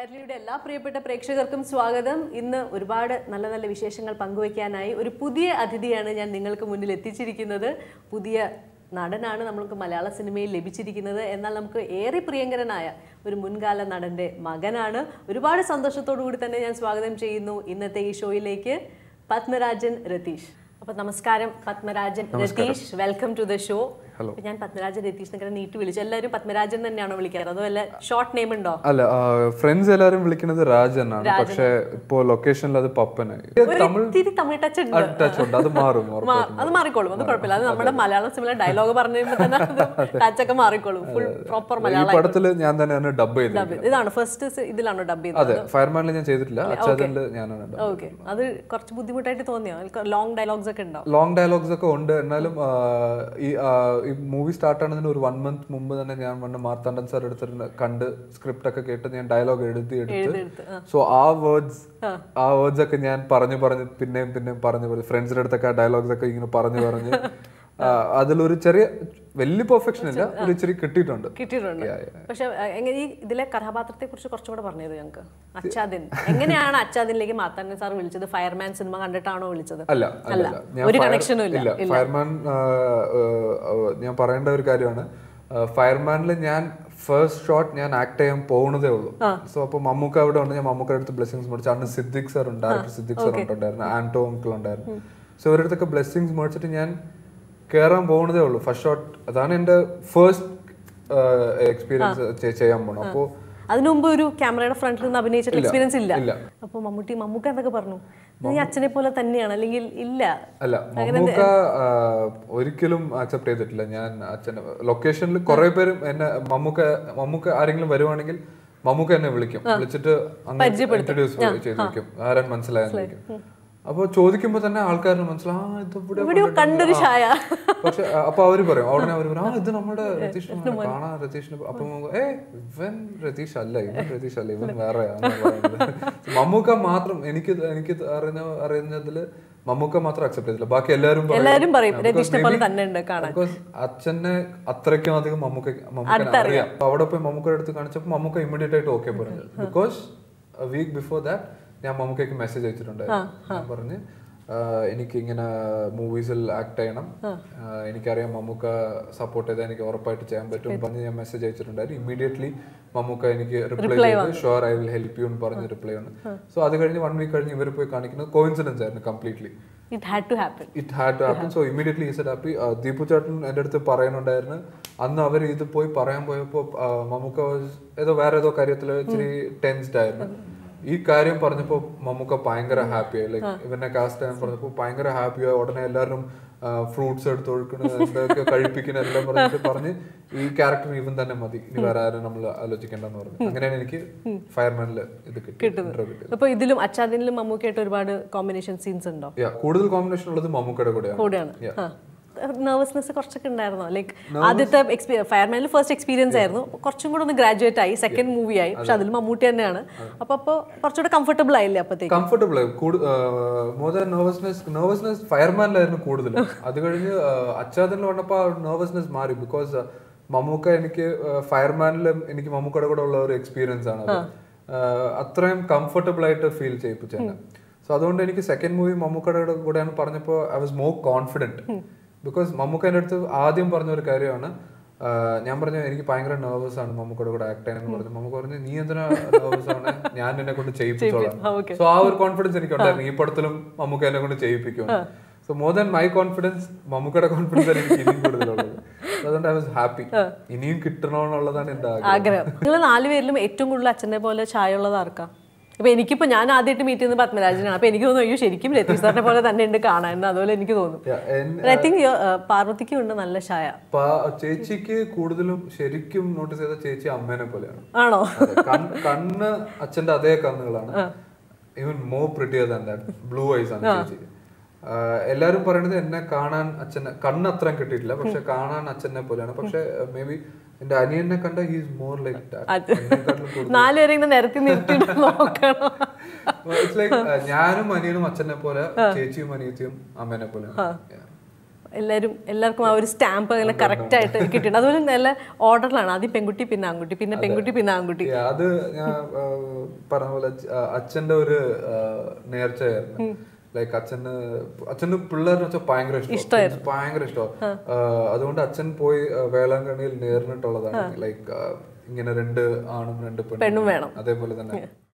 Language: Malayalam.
കൈരളിയുടെ എല്ലാ പ്രിയപ്പെട്ട പ്രേക്ഷകർക്കും സ്വാഗതം ഇന്ന് ഒരുപാട് നല്ല നല്ല വിശേഷങ്ങൾ പങ്കുവയ്ക്കാനായി ഒരു പുതിയ അതിഥിയാണ് ഞാൻ നിങ്ങൾക്ക് മുന്നിൽ എത്തിച്ചിരിക്കുന്നത് പുതിയ നടനാണ് നമുക്ക് മലയാള സിനിമയിൽ ലഭിച്ചിരിക്കുന്നത് എന്നാൽ നമുക്ക് ഏറെ പ്രിയങ്കരനായ ഒരു മുൻകാല നടന്റെ മകനാണ് ഒരുപാട് സന്തോഷത്തോടു കൂടി തന്നെ ഞാൻ സ്വാഗതം ചെയ്യുന്നു ഇന്നത്തെ ഈ ഷോയിലേക്ക് പത്മരാജൻ രതീഷ് അപ്പൊ നമസ്കാരം Padmarajan Ratheesh welcome to the show ഞാൻ പത്മരാജൻ രതീഷ് എന്നൊക്കെ നീട്ടി വിളിച്ചു എല്ലാവരും പത്മരാജൻ തന്നെയാണോ വിളിക്കാറ് അതോ വല്ല ഷോർട്ട് നെയിം ഉണ്ടോ അല്ല ഫ്രണ്ട്സ് എല്ലാരും വിളിക്കുന്നത് രാജ് എന്നാണ് പക്ഷെ ഇപ്പോ ലൊക്കേഷനിൽ അത് പപ്പനായി തമിഴ് ഇത്തിരി തമിഴ് ടച്ച് ഉണ്ട് ടച്ച് ഉണ്ട് അത് മാറും ഉറപ്പായിട്ടും. മാ- അത് മാറിക്കോളും അത് കുഴപ്പമില്ല അത് നമ്മുടെ മലയാളം സിമിലർ ഡയലോഗ് പറഞ്ഞു കഴിയുമ്പോൾ തന്നെ ടച്ചൊക്കെ മാറിക്കോളും ഫുൾ പ്രോപ്പർ ഈ മലയാളം പടത്തില് ഞാൻ തന്നെയാണ് ഡബ് ചെയ്തത് ഡബ് ഇതാണ് ഫസ്റ്റ് ഇതിലാണോ ഡബ് ചെയ്തത് അതെ ഫയർമാനിൽ ഞാൻ ചെയ്തിട്ടില്ല അച്ചാദനിൽ ഞാനാണ് ഡബ് ഓക്കെ അത് കുറച്ച് ബുദ്ധിമുട്ടായിട്ട് തോന്നിയോ ലോങ് ഡയലോഗ്സ് ഒക്കെ ഉണ്ടോ ലോങ് ഡയലോഗ്സ് ഒക്കെ ഉണ്ട് എന്നാലും ആ, ഈ ആ, ഈ മൂവി സ്റ്റാർട്ട് ആവുന്നതിന് ഒരു വൺ മന്ത് മുമ്പ് തന്നെ ഞാൻ വന്ന് മാർത്താണ്ഡൻ സാർ എടുത്തിട്ട് കണ്ട് സ്ക്രിപ്റ്റ് ഒക്കെ കേട്ട് ഞാൻ ഡയലോഗ് എഴുതി എടുത്ത് എഴുതെടുത്ത് സോ ആ വേർഡ്സ് ആ വേർഡ്സ് ഒക്കെ ഞാൻ പറഞ്ഞു പറഞ്ഞ് പിന്നെയും പിന്നെയും പറഞ്ഞു പറഞ്ഞു ഫ്രണ്ട്സിന്റെ അടുത്തൊക്കെ ആ ഡയലോഗ്സ് ഒക്കെ ഇങ്ങനെ പറഞ്ഞു പറഞ്ഞ് ആ, അതിലൊരു ചെറിയ വലിയ പെർഫെക്ഷൻ ഇല്ല ഒരു ഇച്ചിരി കിട്ടിയിട്ടുണ്ട് കിട്ടിയിട്ടുണ്ട് പക്ഷെ അഹ്, എങ്ങനെ ഈ ഇതിലെ കഥാപാത്രത്തെ കുറിച്ച് കുറച്ചും കൂടെ പറഞ്ഞത് ഞങ്ങൾക്ക് അച്ചാദിൻ എങ്ങനെയാണ് അച്ചാദിനിലേക്ക് മാത്താൻ സാർ വിളിച്ചത് ഫയർമാൻ സിനിമ കണ്ടിട്ടാണോ വിളിച്ചത് അല്ല അല്ല അല്ല. ഞാൻ ഒരു fire- കണക്ഷനും ഇല്ല ഇല്ല ഫയർമാൻ ആ, ആ, ആ, ഞാൻ പറയേണ്ട ഒരു കാര്യമാണ് ഫയർമാനിൽ ഞാൻ ഫസ്റ്റ് ഷോട്ട് ഞാൻ ആക്ട് ചെയ്യാൻ പോകുന്നതേ ഉള്ളൂ സോ അപ്പൊ മമ്മൂക്ക അവിടെ ഉണ്ട് ഞാൻ മമ്മൂക്കയുടെ അടുത്ത് ബ്ലെസ്സിങ്സ് മേടിച്ചു അന്ന് സിദ്ദിഖ് സാർ ഉണ്ട് ഡയറക്ടർ സിദ്ദിഖ് സാർ ഉണ്ടായിരുന്നു ആന്റോ അങ്കിൾ ഉണ്ടായിരുന്നു സോ ഇവരുടെ അടുത്തൊക്കെ ബ്ലെസ്സിങ്സ് മേടിച്ചിട്ട് ഞാൻ കയറാൻ പോകുന്നതേ ഉള്ളൂ ഫസ്റ്റ് ഷോട്ട് അതാണ് എൻ്റെ ഫസ്റ്റ് എക്സ്പീരിയൻസ് ചെയ്യാൻ പോണം അപ്പോൾ അതിനു മുമ്പ് ഒരു ക്യാമറയുടെ ഫ്രണ്ടിൽ നിന്ന് അഭിനയിച്ചിട്ട് എക്സ്പീരിയൻസ് ഇല്ല ഇല്ല. അപ്പൊ മമ്മൂട്ടി മമ്മൂക്ക എന്തൊക്കെ പറഞ്ഞു നീ അച്ഛനെ പോലെ തന്നെയാണ് അല്ലെങ്കിൽ ഇല്ല അല്ല മമ്മൂക്ക ആ, ഒരിക്കലും അക്സെപ്റ്റ് ചെയ്തിട്ടില്ല ഞാൻ അച്ഛനെ ലൊക്കേഷനിൽ കുറെ പേരും എന്നെ മമ്മൂക്ക മമ്മൂക്ക ആരെങ്കിലും വരുവാണെങ്കിൽ മമ്മൂക്ക എന്നെ വിളിക്കും വിളിച്ചിട്ട് ഇൻട്രൊഡ്യൂസ് ചെയ്ത് വെക്കും ആരാൻ മനസ്സിലായെന്ന് ചോദിക്കും അപ്പൊ ചോദിക്കുമ്പോ തന്നെ ആൾക്കാരിന് മനസ്സിലാവും ആ ഇത് ഇവിടെ എവിടെയോ കണ്ടൊരു ഛായ പക്ഷെ ആ, അപ്പൊ അവര് പറയും ഉടനെ അവര് പറയും ആ ഇത് നമ്മുടെ രതീഷ് കാണാൻ രതീഷിന് അപ്പൊ മമ്മൂക്ക, ഏ ഇവൻ രതീഷ് അല്ല ഇവൻ രതീഷ് അല്ല ഇവൻ വേറെയാണ് പറയുന്നത് മമ്മൂക്ക മാത്രം എനിക്ക് എനിക്ക് അറിഞ്ഞ അറിയുന്നതില് മമ്മൂക്ക മാത്രം അക്സെപ്റ്റ് ചെയ്തില്ല ബാക്കി എല്ലാവരും പറയും. എല്ലാരും പറയും Yeah, because രതീഷിനെ പോലെ maybe- തന്നെ ഉണ്ട് കാണാൻ because അച്ഛനെ അത്രയ്ക്കും അധികം മമ്മൂക്ക മമ്മൂക്കനെ അറിയാം അപ്പൊ അവിടെ പോയി മമ്മൂക്കയുടെ അടുത്ത് കാണിച്ചപ്പോൾ മമ്മൂക്ക ഇമ്മീഡിയറ്റ് ആയിട്ട് ഓക്കെ പറഞ്ഞു ബിക്കോസ് വീക്ക് ബിഫോർ ദാറ്റ് ഞാൻ മമ്മൂക്കയ്ക്ക് മെസ്സേജ് അയച്ചിട്ടുണ്ടായിരുന്നു ഞാൻ പറഞ്ഞ് ആഹ് എനിക്ക് ഇങ്ങനെ മൂവീസിൽ ആക്ട് ചെയ്യണം ആഹ് എനിക്കറിയാം മമ്മൂക്ക സപ്പോർട്ട് ചെയ്താൽ എനിക്ക് ഉറപ്പായിട്ട് ചെയ്യാൻ പറ്റും പറഞ്ഞ് ഞാൻ മെസ്സേജ് അയച്ചിട്ടുണ്ടായിരുന്നു ഇമ്മീഡിയറ്റ്ലി മമ്മൂക്ക എനിക്ക് റിപ്ലൈ ചെയ്ത് sure I will help you എന്ന് പറഞ്ഞ് റിപ്ലൈ ആണ് സോ അത് കഴിഞ്ഞ് വൺ വീക്ക് കഴിഞ്ഞ് ഇവർ പോയി കാണിക്കുന്നത് കോയിൻസിഡൻസ് ആയിരുന്നു completely it had to happen it had to happen so immediately is happy Deepu ചേട്ടൻ എൻ്റെ അടുത്ത് പറയുന്നുണ്ടായിരുന്നു അന്ന് അവർ ഇത് പോയി പറയാൻ പോയപ്പോൾ മമ്മൂക്ക was- ഏതോ വേറെ ഏതോ കാര്യത്തിൽ ഇച്ചിരി ടെൻസ്ഡ് ആയിരുന്നു ഈ കാര്യം പറഞ്ഞപ്പോൾ മമ്മൂക്ക ഭയങ്കര ഹാപ്പി ആയി ലൈക്ക് ഇവനെ കാസ്റ്റ് ചെയ്യാൻ പറഞ്ഞപ്പോൾ ഭയങ്കര ഹാപ്പി ആയി ഉടനെ എല്ലാവരും ഫ്രൂട്ട്സ് എടുത്ത് ഒഴുക്കണ എന്തൊക്കെ കഴിപ്പിക്കണ എല്ലാം പറഞ്ഞിട്ട് പറഞ്ഞ് ഈ ക്യാരക്ടർ ഇവൻ തന്നെ മതി ഇനി വേറെ ആരും നമ്മൾ ആലോചിക്കേണ്ടെന്ന് പറഞ്ഞു അങ്ങനെയാണ് എനിക്ക് ഫയർമാനിൽ ഇത് കിട്ടി intro കിട്ടിയത് അപ്പൊ ഇതിലും അച്ചാദിനിലും മമ്മൂക്കായിട്ട് ഒരുപാട് കോമ്പിനേഷൻ സീൻസ് ഉണ്ടോ Yeah, കൂടുതൽ കോമ്പിനേഷൻ ഉള്ളത് മമ്മൂക്കയുടെ കൂടെയാണ് കൂടെയാണ് നെർവസ്നെസ് കുറച്ചൊക്കെ ഉണ്ടായിരുന്നോ ലൈക്ക് ആദ്യത്തെ ഫയർമാനിൽ ഫസ്റ്റ് എക്സ്പീരിയൻസ് ആയിരുന്നു അപ്പൊ കുറച്ചും കൂടെ ഒന്ന് ഗ്രാജുവേറ്റ് ആയി സെക്കൻഡ് മൂവി ആയി പക്ഷെ അതിൽ മമ്മൂട്ടി തന്നെയാണ് അപ്പൊ അപ്പോൾ കുറച്ചുകൂടെ കംഫർട്ടബിൾ ആയില്ലേ അപ്പത്തേക്ക് comfortable more than nervousness nervousness ഫയർമാനിലായിരുന്നു കൂടുതൽ അത് കഴിഞ്ഞ് അച്ചാദനിൽ വന്നപ്പോൾ നെർവസ്നെസ് മാറി ബിക്കോസ് മമ്മൂക്ക എനിക്ക് ഫയർമാനിൽ എനിക്ക് മമ്മൂക്കയുടെ കൂടെ ഉള്ള ഒരു എക്സ്പീരിയൻസ് ആണ് അത് ആഹ് അത്രയും കംഫർട്ടബിൾ ആയിട്ട് ഫീൽ ചെയ്യിപ്പിച്ചെന്നെ സോ അതുകൊണ്ട് എനിക്ക് സെക്കൻഡ് മൂവി മമ്മൂക്കയുടെ കൂടെയാണ് പറഞ്ഞപ്പോൾ I was more confident because Mammookka എൻ്റെ അടുത്ത് ആദ്യം പറഞ്ഞ ഒരു കാര്യമാണ് ആഹ് ഞാൻ പറഞ്ഞു എനിക്ക് ഭയങ്കര നെർവസ് ആണ് മമ്മൂക്കയുടെ കൂടെ ആക്ട് ചെയ്യാൻ പറഞ്ഞു മമ്മൂക്ക പറഞ്ഞു നീ എന്തിനാ നെർവസ് ആണ് ഞാൻ എന്നെ കൊണ്ട് ചെയ്യിപ്പിച്ചോളാം okay. സോ ആ ഒരു കോൺഫിഡൻസ് എനിക്ക് ഉണ്ടായിരുന്നു ഈ പടത്തിലും മമ്മൂക്ക എന്നെ കൊണ്ട് ചെയ്യിപ്പിക്കും so more than my confidence മമ്മൂക്കയുടെ കോൺഫിഡൻസ് എനിക്ക് ഇനിയും കൂടുതലുള്ളത് So അതുകൊണ്ട് ഐ വാസ് ഹാപ്പി ഇനിയും കിട്ടണമെന്നുള്ളതാണ് എന്റെ ആഗ്രഹം ആഗ്രഹം നിങ്ങൾ നാലുപേരിലും ഏറ്റവും കൂടുതൽ അച്ഛനെ പോലെ ചായ ഉള്ളത് ആർക്കാ ഇപ്പൊ എനിക്കിപ്പോ ഞാൻ ആദ്യമായിട്ട് മീറ്റ് ചെയ്യുന്നത് പത്മരാജനാണ് അപ്പൊ എനിക്ക് തോന്നുന്നു അയ്യോ ശരിക്കും രതീഷ് സാറിനെ പോലെ തന്നെ ഉണ്ട് കാണാൻ എന്ന് അതുപോലെ എനിക്ക് തോന്നും Yeah, and ഐ തിങ്ക് പാർവതിക്കും ഉണ്ട് നല്ല ചായ പാ- ചേച്ചിക്ക് കൂടുതലും ശരിക്കും നോട്ടീസ് ചെയ്ത ചേച്ചി അമ്മേനെ പോലെയാണ് ആണോ അതെ, കണ്ണ് കണ്ണ് അച്ഛന്റെ അതേ കണ്ണുകളാണ് even more prettier than that blue eyes ആണ് ചേച്ചി ആഹ് എല്ലാരും പറയുന്നത് എന്നെ കാണാൻ അച്ഛനെ കണ്ണ് അത്രയും കിട്ടിയിട്ടില്ല പക്ഷെ കാണാൻ അച്ഛനെ പോലെയാണ് പക്ഷെ മേ ബി എന്റെ അനിയനെ കണ്ട ഹീസ് മോർ ലൈക്ക് അത് നാലുപേരെ ഇങ്ങനെ നിരത്തി നിർത്തിയിട്ട് നോക്കണം ഇറ്റ്സ് ലൈക്ക് ഞാനും അനിയനും അച്ഛനെ പോലെ ചേച്ചിയും അനിയത്തിയും അമ്മേനെ പോലെയാണ് Yeah. എല്ലാവരും എല്ലാവർക്കും ആ ഒരു സ്റ്റാമ്പ് അങ്ങനെ കറക്റ്റ് ആയിട്ട് കിട്ടിയിട്ടുണ്ട് അതുപോലെ നല്ല ഓർഡറിലാണ് ആദ്യം പെൺകുട്ടി പിന്നെ ആൺകുട്ടി പിന്നെ പെൺകുട്ടി പിന്നെ ആൺകുട്ടി Yeah, അത് ഞാൻ ആ, പറഞ്ഞ പോലെ അച്ഛ- ആ, അച്ഛന്റെ ഒരു ആ, നേർച്ചയായിരുന്നു ലൈക്ക് അച്ഛന് അച്ഛന് പിള്ളേരെന്ന് വെച്ചാൽ ഭയങ്കര ഇഷ്ടം ഭയങ്കര ഇഷ്ടമാണ് അതുകൊണ്ട് അച്ഛൻ പോയി ആ, വേളാങ്കണ്ണിയിൽ നേർന്നിട്ടുള്ളതാണ് ലൈക്ക് ഇങ്ങനെ രണ്ട് ആണും രണ്ട് പെണ്ണും പെണ്ണും വേണം അതേപോലെ തന്നെ